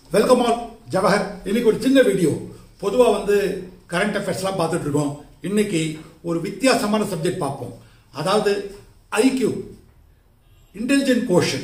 welcome all Jawahar இன்னைக்கு ஒரு சின்ன வீடியோ பொதுவாக வந்து கரண்ட் அஃபேர்ஸ்லாம் பார்த்துட்டு இருக்கோம் இன்னைக்கு ஒரு வித்தியாசமான சப்ஜெக்ட் பார்ப்போம் அதாவது IQ intelligent quotient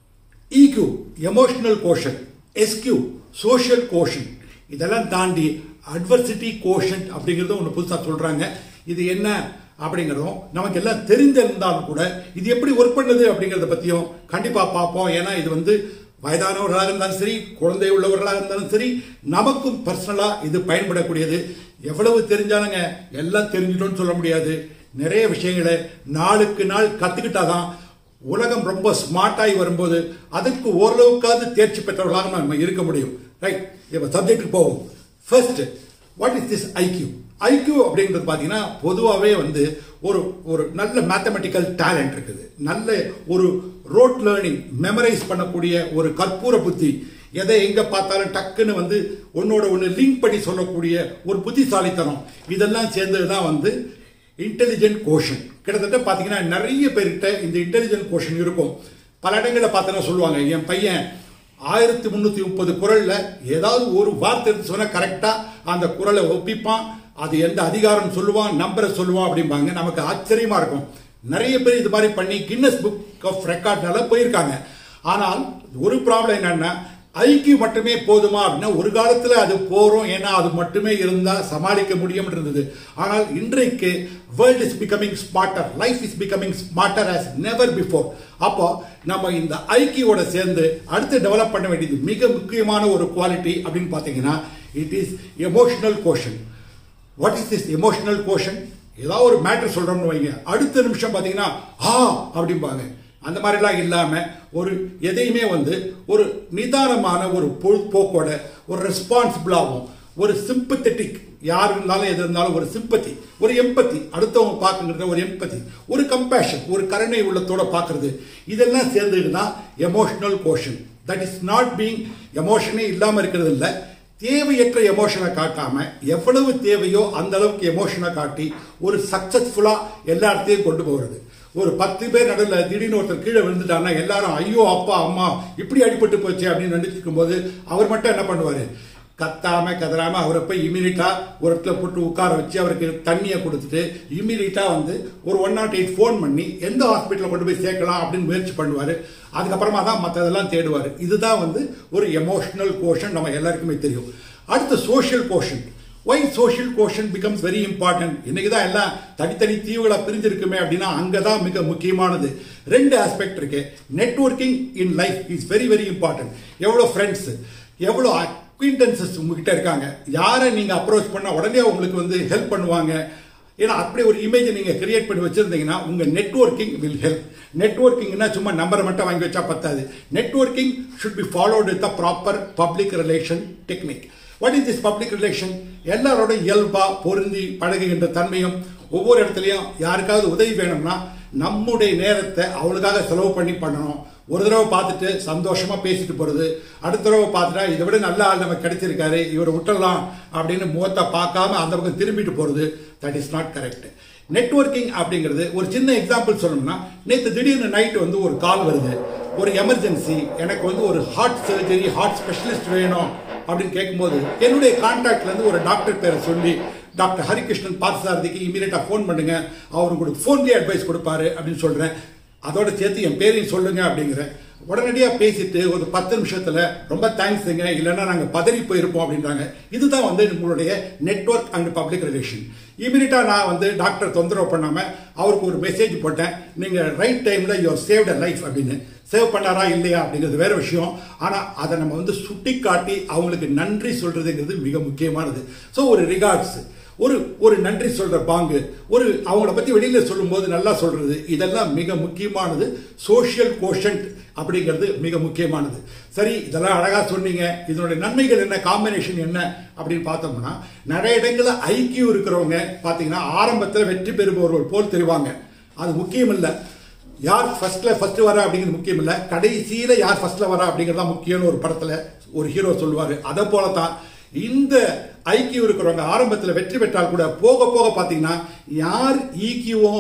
EQ emotional quotient SQ social quotient இதெல்லாம் தாண்டி அட்வர்சிட்டி கோஷன் அப்படிங்கிறத ஒன்று புதுசாக சொல்கிறாங்க இது என்ன அப்படிங்கிறதும் நமக்கு எல்லாம் தெரிந்திருந்தாலும் கூட இது எப்படி ஒர்க் பண்ணுது அப்படிங்கிறத பற்றியும் கண்டிப்பாக பார்ப்போம் ஏன்னா இது வந்து வயதானவர்களாக இருந்தாலும் சரி குழந்தை உள்ளவர்களாக இருந்தாலும் சரி நமக்கும் பர்சனலாக இது பயன்படக்கூடியது எவ்வளவு தெரிஞ்சாலுங்க எல்லாம் தெரிஞ்சிட்டோம்னு சொல்ல முடியாது நிறைய விஷயங்களை நாளுக்கு நாள் கற்றுக்கிட்டாதான் உலகம் ரொம்ப ஸ்மார்ட்டாகி வரும்போது அதுக்கு ஓரளவுக்காவது தேர்ச்சி பெற்றவர்களாக நம்ம இருக்க முடியும் ரைட் இப்போ சப்ஜெக்ட்டுக்கு போவோம் first what is this IQ IQ அப்படின்றது பார்த்தீங்கன்னா பொதுவாகவே வந்து ஒரு ஒரு நல்ல மேத்தமெட்டிக்கல் டேலண்ட் இருக்குது நல்ல ஒரு ரோட் லேர்னிங் மெமரைஸ் பண்ணக்கூடிய ஒரு கற்பூர புத்தி எதை எங்க பார்த்தாலும் டக்குன்னு வந்து ஒன்னோட ஒன்று லிங்க் பண்ணி சொல்லக்கூடிய ஒரு புத்திசாலித்தனம் இதெல்லாம் சேர்ந்தது தான் வந்து இன்டெலிஜென்ட் கோஷன் கிட்டத்தட்ட பார்த்தீங்கன்னா நிறைய பேர்கிட்ட இந்த இன்டெலிஜென்ட் கோஷன் இருக்கும் பல இடங்களில் பார்த்தோன்னா சொல்லுவாங்க என் பையன் ஆயிரத்தி முந்நூற்றி முப்பது குரலில் ஏதாவது ஒரு வார்த்தை எடுத்து சொன்னால் கரெக்டாக அந்த குரலை ஒப்பிப்பான் அது எந்த அதிகாரம் சொல்லுவான் நம்பரை சொல்லுவான் அப்படிம்பாங்க நமக்கு ஆச்சரியமா இருக்கும் நிறைய பேர் இது மாதிரி பண்ணி கின்னஸ் புக் ஆஃப் ரெக்கார்ட்னால போயிருக்காங்க ஆனால் ஒரு ப்ராப்ளம் என்னன்னா ஐக்கியூ மட்டுமே போதுமா அப்படின்னா ஒரு காலத்தில் அது போகிறோம் ஏன்னா அது மட்டுமே இருந்தால் சமாளிக்க முடியும் இருந்தது ஆனால் இன்றைக்கு world is becoming smarter life is becoming smarter as never before அப்போ நம்ம இந்த ஐக்கியோட சேர்ந்து அடுத்து டெவலப் பண்ண வேண்டியது மிக முக்கியமான ஒரு குவாலிட்டி அப்படின்னு பார்த்தீங்கன்னா it is emotional quotient what is this emotional quotient ஏதாவது ஒரு மேட்டர் சொல்றோம்னு வைங்க அடுத்த நிமிஷம் பார்த்தீங்கன்னா ஆ அப்படிம்பாங்க அந்த மாதிரிலாம் இல்லாமல் ஒரு எதையுமே வந்து ஒரு நிதானமான ஒரு போக்கோட ஒரு ரெஸ்பான்சிபிளாகவும் ஒரு சிம்பத்தட்டிக் யார் இருந்தாலும் எது இருந்தாலும் ஒரு சிம்பத்தி ஒரு எம்பத்தி அடுத்தவங்க பார்க்குங்கிறத ஒரு எம்பத்தி ஒரு கம்பேஷன் ஒரு கருணை உள்ளத்தோட பார்க்கறது இதெல்லாம் சேர்ந்துன்னா emotional quotient that is not being எமோஷனே இல்லாமல் இருக்கிறது இல்லை தேவையற்ற எமோஷனை காட்டாம எவ்வளவு தேவையோ அந்த அளவுக்கு எமோஷனை காட்டி ஒரு சக்சஸ்ஃபுல்லா எல்லா இடத்தையும் கொண்டு போகிறது ஒரு பத்து பேர் நடுவில் திடீர்னு ஒருத்தர் கீழே விழுந்துட்டாங்கன்னா எல்லாரும் ஐயோ அப்பா அம்மா இப்படி அடிபட்டு போச்சு அப்படின்னு நினைச்சிருக்கும் போது அவர் மட்டும் என்ன பண்ணுவாரு கத்தாம கதறாம அவரை போய் இமீடியட்டா ஒரு இடத்துல போட்டு உட்கார வச்சு அவருக்கு தண்ணியை கொடுத்துட்டு இமீடியட்டா வந்து ஒரு ஒன் நாட் எயிட் ஃபோன் பண்ணி எந்த ஹாஸ்பிட்டலில் கொண்டு போய் சேர்க்கலாம் அப்படின்னு முயற்சி பண்ணுவார் அதுக்கப்புறமா தான் மற்றதெல்லாம் தேடுவார் இதுதான் வந்து ஒரு எமோஷனல் கோஷன் நம்ம எல்லாருக்குமே தெரியும் அடுத்து social quotient why social quotient becomes very important இன்னைக்கு தான் எல்லாம் தனித்தனி தீவுகளை பிரிஞ்சிருக்குமே அப்படின்னா அங்கே தான் மிக முக்கியமானது ரெண்டு ஆஸ்பெக்ட் இருக்கு networking in life is very very important எவ்வளோ ஃப்ரெண்ட்ஸ் எவ்வளோ அக்விண்டன்சஸ் உங்ககிட்ட இருக்காங்க யாரை நீங்கள் அப்ரோச் பண்ணால் உடனே உங்களுக்கு வந்து ஹெல்ப் பண்ணுவாங்க ஏன்னா அப்படி ஒரு இமேஜை நீங்கள் கிரியேட் பண்ணி வச்சிருந்தீங்கன்னா உங்கள் நெட்ஒர்க்கிங் வில் ஹெல்ப் நெட்ஒர்க்கிங்னா சும்மா நம்பரை மட்டும் வாங்கி வச்சா பத்தாது networking should be followed with a proper public relation technique what is this public relation எல்லாரோட இயல்பா பொருந்தி பழகுகின்ற தன்மையும் ஒவ்வொரு இடத்துலையும் யாருக்காவது உதவி வேணும்னா நம்முடைய நேரத்தை அவளுக்காக செலவு பண்ணி பண்ணணும் ஒரு தடவை பார்த்துட்டு சந்தோஷமா பேசிட்டு போறது அடுத்த தடவை பார்த்துட்டா இதை விட நல்ல ஆள் நமக்கு கிடைச்சிருக்காரு இவரை விட்டுடலாம் அப்படின்னு முகத்தை பார்க்காம அந்த பக்கம் திரும்பிட்டு போறது that is not correct networking அப்படிங்கிறது ஒரு சின்ன எக்ஸாம்பிள் சொல்லணும்னா நேற்று திடீர்னு நைட் வந்து ஒரு கால் வருது ஒரு எமர்ஜென்சி எனக்கு வந்து ஒரு ஹார்ட் சர்ஜரி ஹார்ட் ஸ்பெஷலிஸ்ட் வேணும் அப்படின்னு கேட்கும்போது என்னுடைய கான்டாக்ட்ல இருந்து ஒரு டாக்டர் பேரை சொல்லி டாக்டர் ஹரிகிருஷ்ணன் பார்த்தசாரதிக்கு இமீடியட்டா ஃபோன் பண்ணுங்க அவர் உங்களுக்கு ஃபோன்லேயே அட்வைஸ் கொடுப்பாரு அப்படின்னு சொல்றேன் அதோட சேர்த்து என் பேரையும் சொல்லுங்க அப்படிங்கிறேன் உடனடியாக பேசிட்டு ஒரு பத்து நிமிஷத்துல ரொம்ப தேங்க்ஸுங்க இல்லைன்னா நாங்கள் பதறி போயிருப்போம் அப்படின்றாங்க இதுதான் வந்து உங்களுடைய நெட்ஒர்க் அண்ட் பப்ளிக் ரிலேஷன் இமீடியட்டா நான் வந்து டாக்டர் தொந்தரவு பண்ணாம அவருக்கு ஒரு மெசேஜ் போட்டேன் நீங்க ரைட் டைம்ல யூ சேவ்ட் அ லைஃப் அப்படின்னு சேவ் பண்ணாரா இல்லையா அப்படிங்கிறது வேற விஷயம் ஆனா அதை நம்ம வந்து சுட்டி காட்டி அவங்களுக்கு நன்றி சொல்றதுங்கிறது மிக முக்கியமானது ஸோ ஒரு ரிகார்ட்ஸ் ஒரு ஒரு நன்றி சொல்ற பாங்கு ஒரு அவங்கள பத்தி வெளியில சொல்லும்போது நல்லா சொல்றது இதெல்லாம் மிக முக்கியமானது சோஷியல் கோஷன்ட் அப்படிங்கிறது மிக முக்கியமானது சரி இதெல்லாம் அழகா சொன்னீங்க இதனுடைய நன்மைகள் என்ன காம்பினேஷன் என்ன அப்படின்னு பார்த்தோம்னா நிறைய இடங்களில் ஐக்கியம் இருக்கிறவங்க பார்த்தீங்கன்னா ஆரம்பத்தில் வெற்றி பெறுபவர்கள் போல் தெரிவாங்க அது முக்கியம் இல்லை யார் ஃபர்ஸ்ட்ல ஃபர்ஸ்ட் வர அப்படிங்கிறது முக்கியம் இல்லை கடைசியில யார் ஃபர்ஸ்ட்ல வர அப்படிங்கிறது முக்கியம்னு ஒரு படத்துல ஒரு ஹீரோ சொல்லுவாரு அதை போல தான் இந்த ஐக்கியம் இருக்கிறவங்க ஆரம்பத்தில் வெற்றி பெற்றால் கூட போக போக பார்த்தீங்கன்னா யார் ஈக்கியும்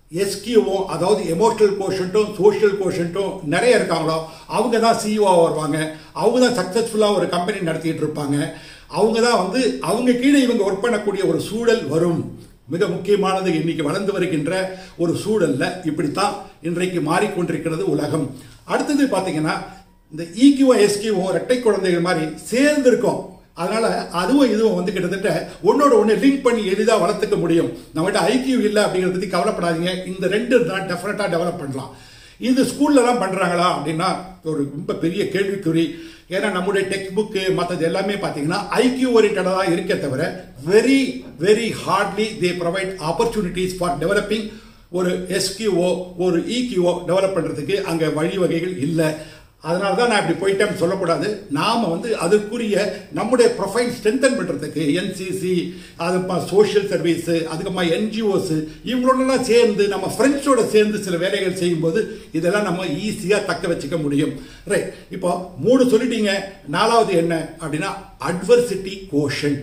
எஸ்கியூவும் அதாவது எமோஷனல் கோஷன்ட்டும் சோஷியல் கோஷன்ட்டும் நிறைய இருக்காங்களோ அவங்க தான் சிஇஓ வருவாங்க அவங்க தான் சக்ஸஸ்ஃபுல்லாக ஒரு கம்பெனி நடத்திட்டு இருப்பாங்க அவங்க தான் வந்து அவங்க கீழே இவங்க ஒர்க் பண்ணக்கூடிய ஒரு சூழல் வரும் மிக முக்கியமானது இன்னைக்கு வளர்ந்து வருகின்ற ஒரு சூழல்ல இப்படித்தான் இன்றைக்கு மாறிக்கொண்டிருக்கிறது உலகம் அடுத்தது பார்த்தீங்கன்னா இந்த ஈக்யூவும் எஸ்கியூவும் ரெட்டை குழந்தைகள் மாதிரி சேர்ந்து இருக்கும் அதனால அதுவும் இதுவும் வந்து கிட்டத்தட்ட ஒன்னோட ஒன்று லிங்க் பண்ணி எளிதாக வளர்த்துக்க முடியும் நம்மகிட்ட ஐக்கியூ இல்லை அப்படிங்கிறத பற்றி கவலைப்படாதீங்க இந்த ரெண்டு தான் டெஃபினட்டாக டெவலப் பண்ணலாம் இது ஸ்கூல்லலாம் பண்ணுறாங்களா அப்படின்னா ஒரு ரொம்ப பெரிய கேள்விக்குறி ஏன்னா நம்முடைய டெக்ஸ்ட் புக்கு மற்றது எல்லாமே பார்த்தீங்கன்னா ஐக்கியூ ஓரியன்டாக தான் இருக்கே தவிர very very hardly they provide opportunities for developing ஒரு எஸ்கியூஓ ஒரு இக்யூஓ டெவலப் பண்ணுறதுக்கு அங்கே வழிவகைகள் இல்லை அதனால தான் நான் இப்படி போயிட்டேன்னு சொல்லக்கூடாது நாம் வந்து அதற்குரிய நம்முடைய ப்ரொஃபைல் ஸ்ட்ரென்தன் பண்ணுறதுக்கு என்சிசி அதுமா சோஷியல் சர்வீஸு அதுக்கப்புறமா என்ஜிஓஸ் இவங்களோடலாம் சேர்ந்து நம்ம ஃப்ரெண்ட்ஸோட சேர்ந்து சில வேலைகள் செய்யும்போது இதெல்லாம் நம்ம ஈஸியாக தக்க வச்சுக்க முடியும் ரைட் இப்போ மூணு சொல்லிட்டீங்க நாலாவது என்ன அப்படின்னா அட்வர்சிட்டி கோஷன்ட்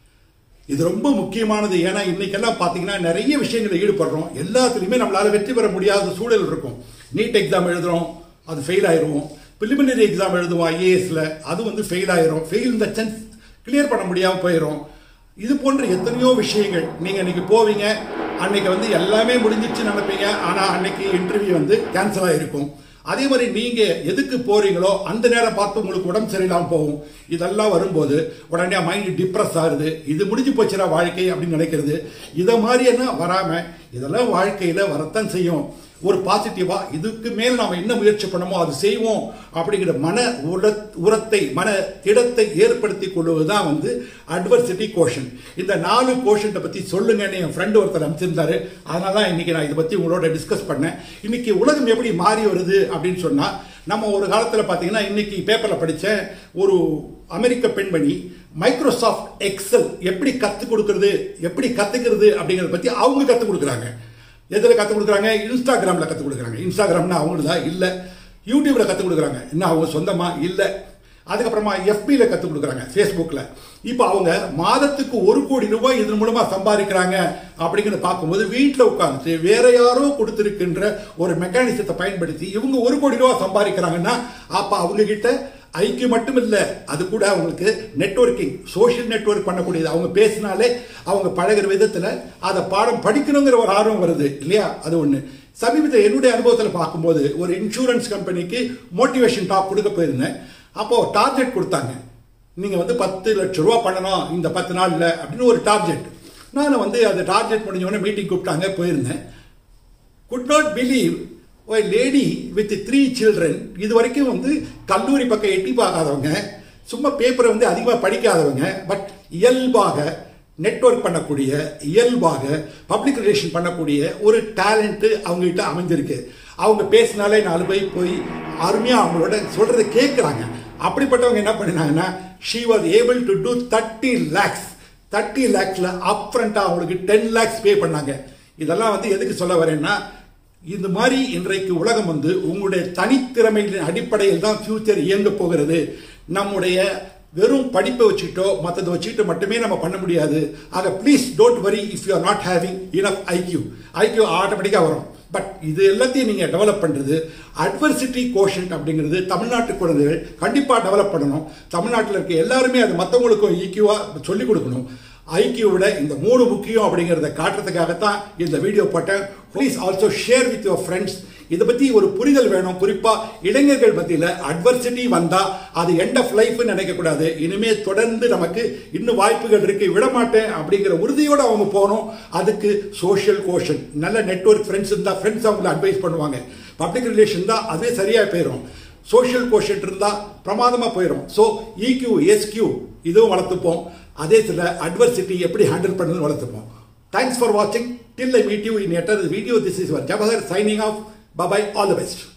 இது ரொம்ப முக்கியமானது ஏன்னா இன்னைக்கெல்லாம் பார்த்தீங்கன்னா நிறைய விஷயங்களில் ஈடுபடுறோம் எல்லாத்துலேயுமே நம்மளால வெற்றி பெற முடியாத சூழல் இருக்கும் நீட் எக்ஸாம் எழுதுறோம் அது ஃபெயில் ஆயிரும் ப்ரிலிமினரி எக்ஸாம் எழுதுவோம் ஐஏஎஸ்ல அது வந்து ஃபெயில் ஆயிரும் ஃபெயில் இந்த சென்ஸ் கிளியர் பண்ண முடியாமல் போயிடும் இது போன்ற எத்தனையோ விஷயங்கள் நீங்கள் இன்னைக்கு போவீங்க அன்னைக்கு வந்து எல்லாமே முடிஞ்சிச்சு நினைப்பீங்க ஆனால் அன்னைக்கு இன்டர்வியூ வந்து கேன்சல் ஆகிருக்கும் அதே மாதிரி நீங்க எதுக்கு போறீங்களோ அந்த நேரம் பார்த்து உங்களுக்கு உடம்பு சரியில்லாமல் போகும் இதெல்லாம் வரும்போது உடனே மைண்ட் டிப்ரெஸ் ஆகுது இது முடிஞ்சு போச்சுடா வாழ்க்கை அப்படின்னு நினைக்கிறது இதை மாதிரி என்ன வராம இதெல்லாம் வாழ்க்கையில வரத்தான் செய்யும் ஒரு பாசிட்டிவா இதுக்கு மேல் நாம என்ன முயற்சி பண்ணமோ அது செய்வோம் அப்படிங்கிற மன உர உரத்தை மன திடத்தை ஏற்படுத்தி கொள்வதுதான் வந்து அட்வர்சிட்டி கோஷன் இந்த நாலு கோஷன்ட்டை பத்தி சொல்லுங்கன்னு என் ஃப்ரெண்டு ஒருத்தர் அனுப்பிச்சிருந்தாரு அதனால தான் இன்னைக்கு நான் இதை பத்தி உங்களோட டிஸ்கஸ் பண்ணேன் இன்னைக்கு உலகம் எப்படி மாறி வருது அப்படின்னு சொன்னா நம்ம ஒரு காலத்தில் பார்த்தீங்கன்னா இன்னைக்கு பேப்பரில் படித்த ஒரு அமெரிக்க பெண்மணி மைக்ரோசாஃப்ட் எக்ஸல் எப்படி கற்றுக் கொடுக்கறது எப்படி கற்றுக்கிறது அப்படிங்கிறத பற்றி அவங்க கற்றுக் கொடுக்குறாங்க எதில் கற்றுக் கொடுக்குறாங்க இன்ஸ்டாகிராமில் கற்றுக் கொடுக்குறாங்க இன்ஸ்டாகிராம்னா அவங்களுக்கு தான் இல்லை யூடியூப்பில் கற்றுக் கொடுக்குறாங்க என்ன அவங்க சொந்தமாக இல்லை அதுக்கப்புறமா எஃபியில் கற்றுக் கொடுக்குறாங்க ஃபேஸ்புக்கில் இப்போ அவங்க மாதத்துக்கு ஒரு கோடி ரூபாய் இதன் மூலமாக சம்பாதிக்கிறாங்க அப்படிங்கிறத பார்க்கும்போது வீட்டில் உட்காந்துட்டு வேற யாரோ கொடுத்துருக்கின்ற ஒரு மெக்கானிசத்தை பயன்படுத்தி இவங்க ஒரு கோடி ரூபாய் சம்பாதிக்கிறாங்கன்னா அப்போ அவங்க கிட்ட ஐக்கியம் மட்டும் இல்லை அது கூட அவங்களுக்கு நெட்ஒர்க்கிங் சோஷியல் நெட்ஒர்க் பண்ணக்கூடியது அவங்க பேசினாலே அவங்க பழகிற விதத்தில் அதை பாடம் படிக்கணுங்கிற ஒரு ஆர்வம் வருது இல்லையா அது ஒன்று சமீபத்தில் என்னுடைய அனுபவத்தில் பார்க்கும்போது ஒரு இன்சூரன்ஸ் கம்பெனிக்கு மோட்டிவேஷன் டாக் கொடுக்க போயிருந்தேன் அப்போ டார்கெட் கொடுத்தாங்க நீங்கள் வந்து பத்து லட்ச ரூபா பண்ணணும் இந்த பத்து நாளில் அப்படின்னு ஒரு டார்கெட் நான் வந்து அந்த டார்கெட் முடிஞ்சவொடனே மீட்டிங் கூப்பிட்டாங்க போயிருந்தேன் குட் நாட் பிலீவ் ஒரு லேடி வித் த்ரீ சில்ட்ரன் இது வரைக்கும் வந்து கல்லூரி பக்கம் எட்டி பார்க்காதவங்க சும்மா பேப்பரை வந்து அதிகமாக படிக்காதவங்க பட் இயல்பாக நெட்ஒர்க் பண்ணக்கூடிய இயல்பாக பப்ளிக் ரிலேஷன் பண்ணக்கூடிய ஒரு டேலண்ட்டு அவங்ககிட்ட அமைஞ்சிருக்கு அவங்க பேசினாலே நாலு போய் போய் அருமையாக அவங்களோட சொல்கிறத கேட்குறாங்க அப்படிப்பட்டவங்க என்ன பண்ணினாங்கன்னா she was able to do thirty lakhs thirty லேக்ஸில் அப் ஃப்ரண்ட்டாக அவங்களுக்கு டென் லேக்ஸ் பே பண்ணாங்க இதெல்லாம் வந்து எதுக்கு சொல்ல வரேன்னா இந்த மாதிரி இன்றைக்கு உலகம் வந்து உங்களுடைய தனித்திறமைகளின் அடிப்படையில் தான் ஃபியூச்சர் இயங்க போகிறது நம்முடைய வெறும் படிப்பை வச்சுக்கிட்டோ மற்றதை வச்சுக்கிட்டு மட்டுமே நம்ம பண்ண முடியாது ஆக please don't worry if you are not having enough IQ IQ ஆட்டோமேட்டிக்காக வரும் பட் இது எல்லாத்தையும் நீங்கள் டெவலப் பண்ணுறது அட்வர்சிட்டி கோஷன்ட் அப்படிங்கிறது தமிழ்நாட்டு குழந்தைகள் கண்டிப்பாக டெவலப் பண்ணணும் தமிழ்நாட்டில் இருக்க எல்லாருமே அது மற்றவங்களுக்கும் ஈக்குவாக சொல்லிக் கொடுக்கணும் ஐக்கிய விட இந்த மூணு முக்கியம் அப்படிங்கிறத காட்டுறதுக்காகத்தான் இந்த வீடியோ போட்டேன் please also share with your friends இதை பற்றி ஒரு புரிதல் வேணும் குறிப்பாக இளைஞர்கள் மத்தியில் அட்வர்சிட்டி வந்தால் அது எண்ட் ஆஃப் லைஃப்னு நினைக்கக்கூடாது இனிமே தொடர்ந்து நமக்கு இன்னும் வாய்ப்புகள் இருக்கு விடமாட்டேன் அப்படிங்கிற உறுதியோடு அவங்க போகணும் அதுக்கு சோஷியல் கோஷன் நல்ல நெட்ஒர்க் ஃப்ரெண்ட்ஸ் இருந்தால் ஃப்ரெண்ட்ஸ் அவங்களை அட்வைஸ் பண்ணுவாங்க பப்ளிக் ரிலேஷன் தான் அதுவே சரியாக போயிடும் சோஷியல் கோஷன் இருந்தால் பிரமாதமாக போயிடும் ஸோ இக்யூ எஸ்கியூ இதுவும் வளர்த்துப்போம் அதே சில அட்வர்சிட்டி எப்படி ஹேண்டில் பண்ணுறது வளர்த்துப்போம் தேங்க்ஸ் ஃபார் வாட்சிங் till I meet you in other video this is your Jawahar signing off bye bye all the best